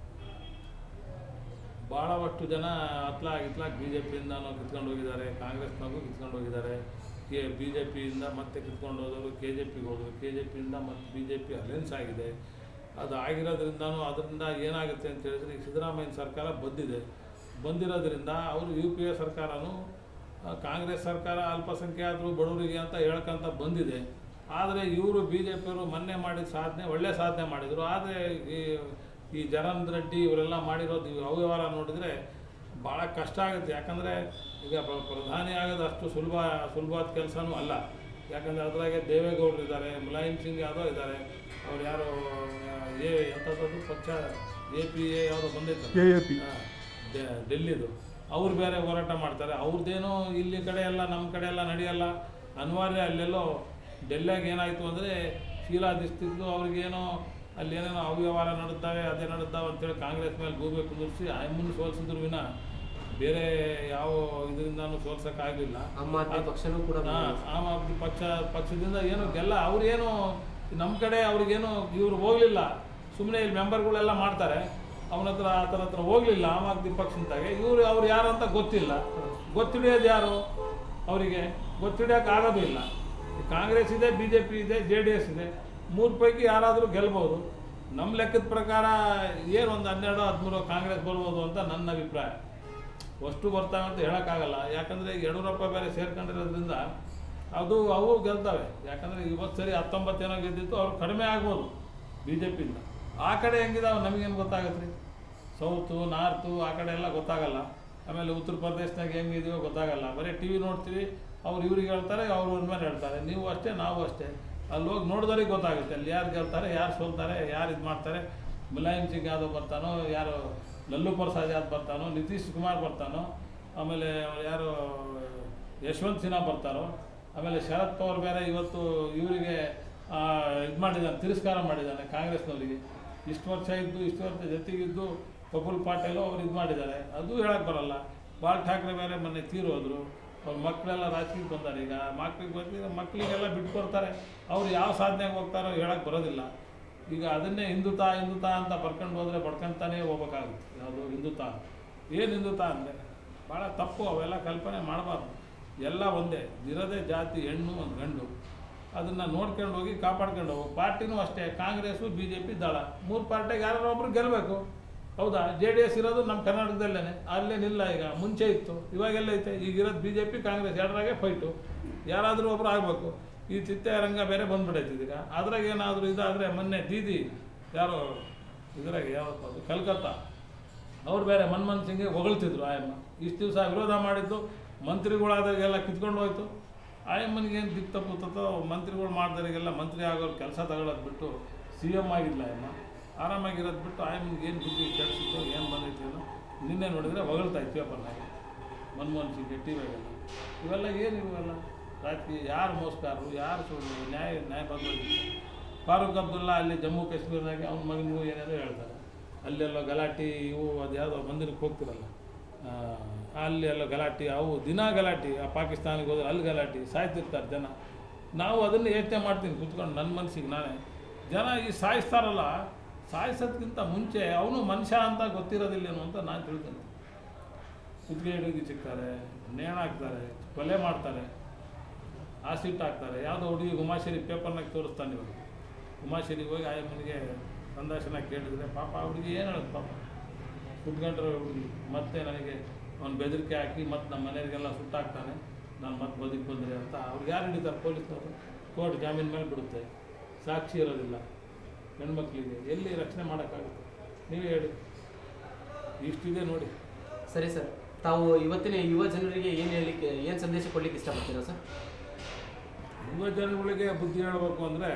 ಭಾಳವಷ್ಟು ಜನ ಹತ್ಲಾಗ್ ಇತ್ಲಾಗ್ ಬಿ ಜೆ ಪಿಯಿಂದನೂ ಕಿತ್ಕೊಂಡು ಹೋಗಿದ್ದಾರೆ ಕಾಂಗ್ರೆಸ್ನಾಗೂ ಕಿತ್ಕೊಂಡು ಹೋಗಿದ್ದಾರೆ ಕೆ ಬಿ ಜೆ ಪಿಯಿಂದ ಮತ್ತೆ ಕಿತ್ಕೊಂಡು ಹೋದವರು ಕೆ ಜೆ ಪಿಗೆ ಹೋದರು ಕೆ ಜೆ ಪಿಯಿಂದ ಮತ್ತೆ ಬಿ ಜೆ ಪಿ ಅಲಯನ್ಸ್ ಆಗಿದೆ ಅದು ಆಗಿರೋದ್ರಿಂದನೂ ಅದರಿಂದ ಏನಾಗುತ್ತೆ ಅಂತ ಹೇಳಿದ್ರೆ ಈಗ ಸಿದ್ದರಾಮಯ್ಯ ಸರ್ಕಾರ ಬಂದಿದೆ ಬಂದಿರೋದ್ರಿಂದ ಅವರು ಯು ಪಿ ಎ ಸರ್ಕಾರನೂ ಆ, ಕಾಂಗ್ರೆಸ್ ಸರ್ಕಾರ ಅಲ್ಪಸಂಖ್ಯಾತರು ಬಡವರಿಗೆ ಅಂತ ಹೇಳ್ಕೊಂತ ಬಂದಿದೆ ಆದರೆ ಇವರು ಬಿ ಜೆ ಪಿಯವರು ಮೊನ್ನೆ ಮಾಡಿದ ಸಾಧನೆ ಒಳ್ಳೆ ಸಾಧನೆ ಮಾಡಿದರು ಆದರೆ ಈ ಈ ಜನಾರ್ದನ್ ರೆಡ್ಡಿ ಇವರೆಲ್ಲ ಮಾಡಿರೋದು ಇವು ಅವ್ಯವಹಾರ ನೋಡಿದರೆ ಭಾಳ ಕಷ್ಟ ಆಗುತ್ತೆ ಯಾಕಂದರೆ ಈಗ ಪ್ರ- ಪ್ರಧಾನಿ ಆಗೋದು ಅಷ್ಟು ಸುಲಭ ಸುಲಭವಾದ ಕೆಲಸನೂ ಅಲ್ಲ ಯಾಕಂದರೆ ಅದ್ರಾಗೆ ದೇವೇಗೌಡರು ಇದ್ದಾರೆ ಮುಲಾಯಂ ಸಿಂಗ್ ಯಾದವ್ ಇದ್ದಾರೆ ಅವ್ರು ಯಾರು ಎ ಎಂಥದ್ದು ಪಕ್ಷ ಎ ಪಿ ಎ ಯಾವುದೋ ಬಂದೈತೆ AAP. ಡೆಲ್ಲಿದು ಅವ್ರು ಬೇರೆ ಹೋರಾಟ ಮಾಡ್ತಾರೆ ಅವ್ರದ್ದೇನೋ ಇಲ್ಲಿ ಕಡೆ ಎಲ್ಲ ನಮ್ಮ ಕಡೆ ಎಲ್ಲ ನಡೆಯಲ್ಲ ಅನಿವಾರ್ಯ ಅಲ್ಲೆಲ್ಲೋ ಡೆಲ್ಲಿಯಾಗ ಏನಾಯಿತು ಅಂದರೆ ಶೀಲಾದಿಸ್ತಿದ್ದು ಅವ್ರಿಗೇನೋ ಅಲ್ಲಿ ಏನೇನೋ ಅವ್ಯವಹಾರ ನಡೆದಾವೆ ಅದೇ ನಡೆದಾವೆ ಅಂತೇಳಿ ಕಾಂಗ್ರೆಸ್ ಮೇಲೆ ಗೂಬೆ ಕುದುರಿಸಿ ಅಮ್ಮನ್ನು ಸೋಲಿಸಿದ್ರು ವಿನ ಬೇರೆ ಯಾವ ಇದರಿಂದನೂ ಸೋಲ್ಸೋಕ್ಕಾಗಲಿಲ್ಲ ಆಮ್ ಆದ್ಮಿ ಪಕ್ಷನೂ ಕೂಡ ಹಾ, ಆಮ್ ಆದ್ಮಿ ಪಕ್ಷ ಪಕ್ಷದಿಂದ ಏನು ಗೆಲ್ಲ ಅವ್ರೇನು ನಮ್ಮ ಕಡೆ ಅವ್ರಿಗೇನು ಇವ್ರು ಹೋಗಲಿಲ್ಲ ಸುಮ್ಮನೆ ಇಲ್ಲಿ ಮೆಂಬರ್ಗಳೆಲ್ಲ ಮಾಡ್ತಾರೆ ಅವನ ಹತ್ರ ಆತನ ಹತ್ರ ಹೋಗಲಿಲ್ಲ ಆಮ್ ಆದ್ಮಿ ಪಕ್ಷದಾಗೆ ಇವರು ಅವ್ರು ಯಾರು ಅಂತ ಗೊತ್ತಿಲ್ಲ ಗೊತ್ತಿಡಿಯೋದು ಯಾರು ಅವರಿಗೆ ಗೊತ್ತಿಡಿಯೋಕೆ ಆಗೋದು ಇಲ್ಲ ಕಾಂಗ್ರೆಸ್ ಇದೆ ಬಿ ಜೆ ಪಿ ಇದೆ ಜೆ ಡಿ ಎಸ್ ಇದೆ ಮೂರು ಪೈಕಿ ಯಾರಾದರೂ ಗೆಲ್ಬೋದು ನಮ್ಮ ಲೆಕ್ಕದ ಪ್ರಕಾರ ಏನು ಒಂದು ಹನ್ನೆರಡು ಹದಿಮೂರು ಕಾಂಗ್ರೆಸ್ ಬರ್ಬೋದು ಅಂತ ನನ್ನ ಅಭಿಪ್ರಾಯ ಅಷ್ಟು ಬರ್ತಾವೆ ಅಂತ ಹೇಳೋಕ್ಕಾಗಲ್ಲ ಯಾಕಂದರೆ ಈಗ ಯಡಿಯೂರಪ್ಪ ಬೇರೆ ಸೇರ್ಕೊಂಡಿರೋದ್ರಿಂದ ಅದು ಅವು ಗೆಲ್ತವೆ ಯಾಕಂದರೆ ಇವತ್ತು ಸರಿ ಹತ್ತೊಂಬತ್ತು ಏನೋ ಗೆದ್ದಿತ್ತು ಅವ್ರು ಕಡಿಮೆ ಆಗ್ಬೋದು ಬಿ ಜೆ ಪಿಯಿಂದ ಆ ಕಡೆ ಹೆಂಗಿದಾವೆ ನಮಗೇನು ಗೊತ್ತಾಗತ್ತೆ ರೀ ಸೌತು ನಾರ್ತು ಆ ಕಡೆ ಎಲ್ಲ ಗೊತ್ತಾಗಲ್ಲ ಆಮೇಲೆ ಉತ್ತರ ಪ್ರದೇಶನಾಗ ಹೆಂಗಿದೆಯೋ ಗೊತ್ತಾಗಲ್ಲ ಬರೀ ಟಿ ವಿ ನೋಡ್ತೀವಿ ಅವ್ರು ಇವ್ರಿಗೆ ಹೇಳ್ತಾರೆ ಅವ್ರು ಅವ್ರ ಮೇಲೆ ಹೇಳ್ತಾರೆ ನೀವು ಅಷ್ಟೇ ನಾವು ಅಷ್ಟೇ ಅಲ್ಲಿ ಹೋಗಿ ನೋಡಿದವ್ರಿಗೆ ಗೊತ್ತಾಗುತ್ತೆ ಅಲ್ಲಿ ಯಾರು ಗೆಲ್ತಾರೆ ಯಾರು ಸೋಲ್ತಾರೆ ಯಾರು ಇದು ಮಾಡ್ತಾರೆ ಮುಲಾಯಂ ಸಿಂಗ್ ಯಾದವ್ ಬರ್ತಾನೋ ಯಾರು ಲಲ್ಲು ಪ್ರಸಾದ್ ಯಾದವ್ ಬರ್ತಾನೋ ನಿತೀಶ್ ಕುಮಾರ್ ಬರ್ತಾನೋ ಆಮೇಲೆ ಯಾರು ಯಶವಂತ್ ಸಿನ್ಹಾ ಬರ್ತಾರೋ ಆಮೇಲೆ ಶರದ್ ಪವಾರ್ ಬೇರೆ ಇವತ್ತು ಇವರಿಗೆ ಇದು ಮಾಡಿದ್ದಾನೆ ತಿರಸ್ಕಾರ ಮಾಡಿದ್ದಾನೆ ಕಾಂಗ್ರೆಸ್ನವರಿಗೆ ಇಷ್ಟು ವರ್ಷ ಇದ್ದು ಇಷ್ಟು ವರ್ಷ ಜೊತೆಗಿದ್ದು ಪ್ರಫುಲ್ ಪಾಟೀಲು ಅವ್ರು ಇದು ಮಾಡಿದ್ದಾರೆ ಅದು ಹೇಳಕ್ಕೆ ಬರಲ್ಲ ಬಾಲ್ ಠಾಕ್ರೆ ಬೇರೆ ಮೊನ್ನೆ ತೀರೋದ್ರು ಅವ್ರ ಮಕ್ಕಳೆಲ್ಲ ರಾಜಕೀಯಕ್ಕೆ ಬಂದಾರೆ ಈಗ ಮಕ್ಳಿಗೆ ಬಂದಿದ್ರೆ ಮಕ್ಕಳಿಗೆಲ್ಲ ಬಿಟ್ಕೊಡ್ತಾರೆ ಅವ್ರು ಯಾವ ಸಾಧನೆಗೆ ಹೋಗ್ತಾರೋ ಹೇಳಕ್ಕೆ ಬರೋದಿಲ್ಲ ಈಗ ಅದನ್ನೇ ಹಿಂದುತ ಹಿಂದುತ ಅಂತ ಬರ್ಕೊಂಡು ಹೋದರೆ ಬಡ್ಕೊಂತಾನೇ ಹೋಗ್ಬೇಕಾಗುತ್ತೆ ಯಾವುದು ಹಿಂದುತ ಏನು ಹಿಂದುತ ಅಂದರೆ ಭಾಳ ತಪ್ಪು ಅವೆಲ್ಲ ಕಲ್ಪನೆ ಮಾಡಬಾರ್ದು ಎಲ್ಲ ಒಂದೇ ಇರೋದೇ ಜಾತಿ ಹೆಣ್ಣು ಒಂದು ಗಂಡು ಅದನ್ನು ನೋಡ್ಕೊಂಡು ಹೋಗಿ ಕಾಪಾಡ್ಕೊಂಡು ಹೋಗು ಪಾರ್ಟಿನೂ ಅಷ್ಟೇ ಕಾಂಗ್ರೆಸ್ಸು ಬಿ ಜೆ ಪಿ ದಳ ಮೂರು ಪಾರ್ಟಿಗೆ ಯಾರೋ ಒಬ್ರು ಗೆಲ್ಲಬೇಕು ಹೌದಾ ಜೆ ಡಿ ಎಸ್ ಇರೋದು ನಮ್ಮ ಕರ್ನಾಟಕದಲ್ಲೇ ಅಲ್ಲೇನಿಲ್ಲ ಈಗ ಮುಂಚೆ ಇತ್ತು ಇವಾಗೆಲ್ಲ ಐತೆ ಈಗ ಇರೋದು ಬಿ ಜೆ ಪಿ ಕಾಂಗ್ರೆಸ್ ಎರಡರಾಗೆ ಫೈಟು ಯಾರಾದರೂ ಒಬ್ರು ಆಗಬೇಕು ಈ ಚಿತ್ತರಂಗ ಬೇರೆ ಬಂದ್ಬಿಡೈತೆ ಈಗ ಅದ್ರಾಗ ಏನಾದರೂ ಇದಾದರೆ ಮೊನ್ನೆ ದೀದಿ ಯಾರು ಇದ್ರಾಗ ಯಾವಪ್ಪ ಅದು ಕಲ್ಕತ್ತಾ ಅವ್ರು ಬೇರೆ ಮನ್ಮೋಹನ್ ಸಿಂಗ್ಗೆ ಹೊಗಳ್ತಿದ್ರು ಆಯಮ್ಮ ಇಷ್ಟು ದಿವಸ ವಿರೋಧ ಮಾಡಿದ್ದು ಮಂತ್ರಿಗಳಾದಾಗೆಲ್ಲ ಕಿತ್ಕೊಂಡು ಹೋಯ್ತು ಆಯಮ್ಮನಿಗೆ ಏನು ದಿಕ್ಕು ತಪ್ಪುತ್ತೋ ಮಂತ್ರಿಗಳು ಮಾಡಿದವರಿಗೆಲ್ಲ ಮಂತ್ರಿ ಆಗೋರು ಕೆಲಸ ತಗೊಳ್ಳೋದು ಬಿಟ್ಟು ಸಿ ಎಮ್ ಆಗಿಲ್ಲ ಆಯಮ್ಮ ಆರಾಮಾಗಿರೋದು ಬಿಟ್ಟು ಆಯಮ್ಮನಿಗೆ ಏನು ಬುದ್ಧಿ ಕೆಡಿಸಿತ್ತು ಏನು ಬಂದೈತಿ ಅನ್ನೋ ನಿನ್ನೆ ನೋಡಿದರೆ ಹೊಗಳ್ತಾ ಇತ್ತು ಪೇಪರ್ನಾಗ ಮನಮೋಹನ್ ಸಿಂಗ್ ಟಿ ವಿಯಾಗೆಲ್ಲ ಇವೆಲ್ಲ ಏನು ಇವೆಲ್ಲ ರಾಜಕೀಯ ಯಾರು ಮೋಸ್ಕಾರರು ಯಾರು ಸುಳ್ಳು ನ್ಯಾಯ ನ್ಯಾಯ ಬಂದೋಗಿತ್ತು ಫಾರೂಕ್ ಅಬ್ದುಲ್ಲಾ ಅಲ್ಲಿ ಜಮ್ಮು ಕಾಶ್ಮೀರದಾಗ ಅವ್ನ ಮಗನಿಗೂ ಏನೇನೋ ಹೇಳ್ತಾರೆ ಅಲ್ಲೆಲ್ಲ ಗಲಾಟೆ ಇವು ಅದು ಯಾವುದೋ ಮಂದಿರಕ್ಕೆ ಹೋಗ್ತಿರಲ್ಲ ಆ, ಅಲ್ಲಿ ಎಲ್ಲ ಗಲಾಟೆ ಅವು ದಿನ ಗಲಾಟೆ ಆ ಪಾಕಿಸ್ತಾನಿಗೆ ಹೋದ್ರೆ ಅಲ್ಲಿ ಗಲಾಟೆ ಸಾಯ್ತಿರ್ತಾರೆ ಜನ ನಾವು ಅದನ್ನು ಯೋಚನೆ ಮಾಡ್ತೀನಿ ಕುತ್ಕೊಂಡು ನನ್ನ ಮನಸ್ಸಿಗೆ ನಾನೇ ಜನ ಈ ಸಾಯಿಸ್ತಾರಲ್ಲ ಸಾಯಿಸೋದ್ಕಿಂತ ಮುಂಚೆ ಅವನು ಮನುಷ್ಯ ಅಂತ ಗೊತ್ತಿರೋದಿಲ್ಲೇನೋ ಅಂತ ನಾನು ತಿಳ್ಕೊಂತೀನಿ ಕುತ್ತಿಗೆ ಹಿಡಿದು ಸಿಗ್ತಾರೆ ನೇಣು ಹಾಕ್ತಾರೆ ಕೊಲೆ ಮಾಡ್ತಾರೆ ಆಸಿಟ್ ಹಾಕ್ತಾರೆ ಯಾವುದೋ ಹುಡುಗಿ ಉಮಾಶೇರಿ ಪೇಪರ್ನಾಗ ತೋರಿಸ್ತಾನೆ ಇವಾಗ ಉಮಾಶೇರಿಗೆ ಹೋಗಿ ಆಯಮ್ಮನಿಗೆ ಸಂದರ್ಶನ ಕೇಳಿದರೆ ಪಾಪ ಆ ಹುಡುಗಿ ಏನು ಹೇಳೋದು ಪಾಪ ಕುತ್ಕೊಂಡ್ರೆ ಹುಡುಗಿ ಮತ್ತೆ ನನಗೆ ಅವ್ನು ಬೆದರಿಕೆ ಹಾಕಿ ಮತ್ತೆ ನಮ್ಮ ಮನೆಯವರಿಗೆಲ್ಲ ಸುಟ್ಟಾಕ್ತಾನೆ ನಾನು ಮತ್ತೆ ಬದುಕಿ ಬಂದರೆ ಅಂತ ಅವ್ರಿಗೆ ಯಾರು ಹಿಡಿತಾರೆ ಪೊಲೀಸ್ನವರು ಕೋರ್ಟ್ ಜಾಮೀನು ಮೇಲೆ ಬಿಡುತ್ತೆ ಸಾಕ್ಷಿ ಇರೋದಿಲ್ಲ ಹೆಣ್ಮಕ್ಳಿಗೆ ಎಲ್ಲಿ ರಕ್ಷಣೆ ಮಾಡೋಕ್ಕಾಗುತ್ತೆ ನೀವೇ ಹೇಳಿ ಇಷ್ಟಿದೆ ನೋಡಿ ಸರಿ ಸರ್ ತಾವು ಇವತ್ತಿನ ಯುವ ಜನರಿಗೆ ಏನು ಹೇಳಲಿಕ್ಕೆ ಏನು ಸಂದೇಶ ಕೊಡ್ಲಿಕ್ಕೆ ಇಷ್ಟಪಡ್ತೀರಾ ಸರ್ ಯುವ ಜನಗಳಿಗೆ ಬುದ್ಧಿ ಹೇಳಬೇಕು ಅಂದರೆ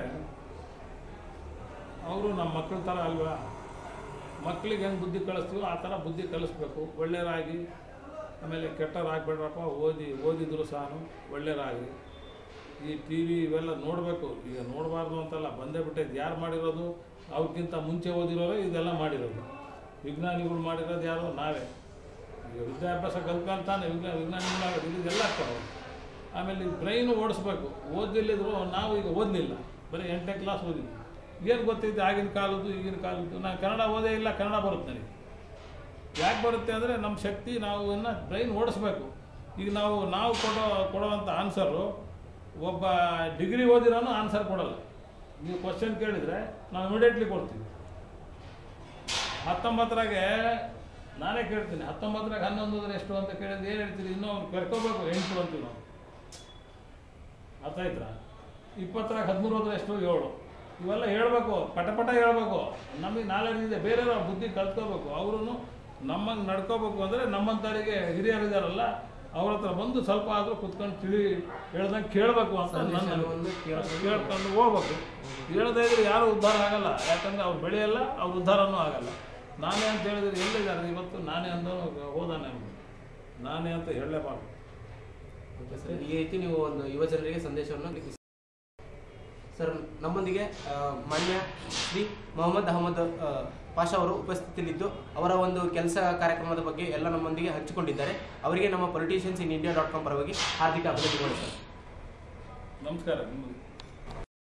ಅವರು ನಮ್ಮ ಮಕ್ಕಳ ಥರ ಅಲ್ವಾ ಮಕ್ಕಳಿಗೆ ಹೆಂಗೆ ಬುದ್ಧಿ ಕಳಿಸ್ತೀವೋ ಆ ಥರ ಬುದ್ಧಿ ಕಲಿಸ್ಬೇಕು ಒಳ್ಳೆಯರಾಗಿ ಆಮೇಲೆ ಕೆಟ್ಟರಾಗಬೇಡ್ರಪ್ಪ ಓದಿ ಓದಿದ್ರು ಸಹ ಒಳ್ಳೆಯರಾಗಿ ಈ ಟಿ ವಿ ಇವೆಲ್ಲ ನೋಡಬೇಕು ಈಗ ನೋಡಬಾರ್ದು ಅಂತಲ್ಲ ಬಂದೇ ಬಿಟ್ಟೈತೆ ಯಾರು ಮಾಡಿರೋದು ಅವ್ರಿಗಿಂತ ಮುಂಚೆ ಓದಿರೋರು ಇದೆಲ್ಲ ಮಾಡಿರೋದು ವಿಜ್ಞಾನಿಗಳು ಮಾಡಿರೋದು ಯಾರು ನಾವೇ ಈಗ ವಿದ್ಯಾಭ್ಯಾಸ ಕಲ್ತ್ಕೊಂಡು ತಾನೆ ವಿಜ್ಞಾನ ವಿಜ್ಞಾನಿಗಳಾಗೋದು ಇದೆಲ್ಲ ಆಗ್ತಾವೆ ಆಮೇಲೆ ಈ ಬ್ರೈನು ಓಡಿಸ್ಬೇಕು ಓದಿಲ್ಲಿದ್ರು ನಾವು ಈಗ ಓದಲಿಲ್ಲ ಬರೀ ಎಂಟನೇ ಕ್ಲಾಸ್ ಓದಿದ್ವಿ ಏನು ಗೊತ್ತೈತೆ ಆಗಿನ ಕಾಲದ್ದು ಈಗಿನ ಕಾಲದ್ದು ನಾನು ಕನ್ನಡ ಓದೇ ಇಲ್ಲ ಕನ್ನಡ ಬರುತ್ತೆ ನನಗೆ ಯಾಕೆ ಬರುತ್ತೆ ಅಂದರೆ ನಮ್ಮ ಶಕ್ತಿ ನಾವು ಇನ್ನು ಬ್ರೈನ್ ಓಡಿಸ್ಬೇಕು ಈಗ ನಾವು ನಾವು ಕೊಡೋ ಕೊಡುವಂಥ ಆನ್ಸರು ಒಬ್ಬ ಡಿಗ್ರಿ ಓದಿರೋನು ಆನ್ಸರ್ ಕೊಡಲ್ಲ ನೀವು ಕ್ವಶನ್ ಕೇಳಿದರೆ ನಾವು ಇಮಿಡಿಯೇಟ್ಲಿ ಕೊಡ್ತೀವಿ ಹತ್ತೊಂಬತ್ತರಾಗೆ ನಾನೇ ಕೇಳ್ತೀನಿ ಹತ್ತೊಂಬತ್ತರಾಗ ಹನ್ನೊಂದು ಅಂದ್ರೆ ಎಷ್ಟು ಅಂತ ಕೇಳಿದ್ರೆ ಏನು ಹೇಳ್ತೀರಿ ಇನ್ನೂ ಅವ್ರು ಕರ್ಕೋಬೇಕು ಎಂಟು ಅಂತೀವಿ ನಾವು ಅರ್ಥ ಆಯ್ತಾ ಇಪ್ಪತ್ತರಾಗ ಹದಿಮೂರು ಹೋದ್ರೆ ಎಷ್ಟು ಏಳು ಇವೆಲ್ಲ ಹೇಳಬೇಕು ಪಟ ಪಟ ಹೇಳಬೇಕು ನಮಗೆ ನಾಲೆಡ್ಜ್ ಇದೆ ಬೇರೆಯವ್ರ ಬುದ್ಧಿ ಕಲ್ತ್ಕೋಬೇಕು ಅವರು ನಮ್ಮಂಗೆ ನಡ್ಕೋಬೇಕು ಅಂದರೆ ನಮ್ಮಂಥವರಿಗೆ ಹಿರಿಯರಿದಾರಲ್ಲ ಅವ್ರ ಹತ್ರ ಬಂದು ಸ್ವಲ್ಪ ಆದರೂ ಕುತ್ಕೊಂಡು ತಿಳಿ ಹೇಳ್ದಂಗೆ ಕೇಳಬೇಕು ಅಂತ ನನ್ನ ಸಂದೇಶವನ್ನು ಕೇಳ್ಕೊಂಡು ಕೇಳ್ಕೊಂಡು ಹೋಗ್ಬೇಕು ಹೇಳದೇ ಇದ್ರೆ ಯಾರು ಉದ್ಧಾರ ಆಗಲ್ಲ ಯಾಕಂದರೆ ಅವ್ರು ಬೆಳೆಯಲ್ಲ ಅವ್ರ ಉದ್ಧಾರನೂ ಆಗಲ್ಲ ನಾನೇ ಅಂತ ಹೇಳಿದ್ರೆ ಎಲ್ಲಿದ್ದಾರೆ ಇವತ್ತು ನಾನೇ ಅಂದವನು ಹೋದಾನೆ ಅವ್ನು ನಾನೇ ಅಂತ ಹೇಳಲೇಬಾರ್ದು ಓಕೆ ಸರ್ ಈ ರೀತಿ ನೀವು ಒಂದು ಯುವ ಜನರಿಗೆ ಸಂದೇಶವನ್ನು ನೀಡಿ ಸರ್ ನಮ್ಮೊಂದಿಗೆ ಆ, ಮಾನ್ಯ ಶ್ರೀ ಮೊಹಮ್ಮದ್ ಅಹಮದ್ ಆ, ಪಾಷಾ ಅವರು ಉಪಸ್ಥಿತಿಯಲ್ಲಿದ್ದು ಅವರ ಒಂದು ಕೆಲಸ ಕಾರ್ಯಕ್ರಮದ ಬಗ್ಗೆ ಎಲ್ಲ ನಮ್ಮೊಂದಿಗೆ ಹಂಚಿಕೊಂಡಿದ್ದಾರೆ ಅವರಿಗೆ ನಮ್ಮ politicians in India dot com ಪರವಾಗಿ ಹಾರ್ದಿಕ ಅಭಿನಂದನೆಗಳು ಸರ್ ನಮಸ್ಕಾರ ನಿಮಗೆ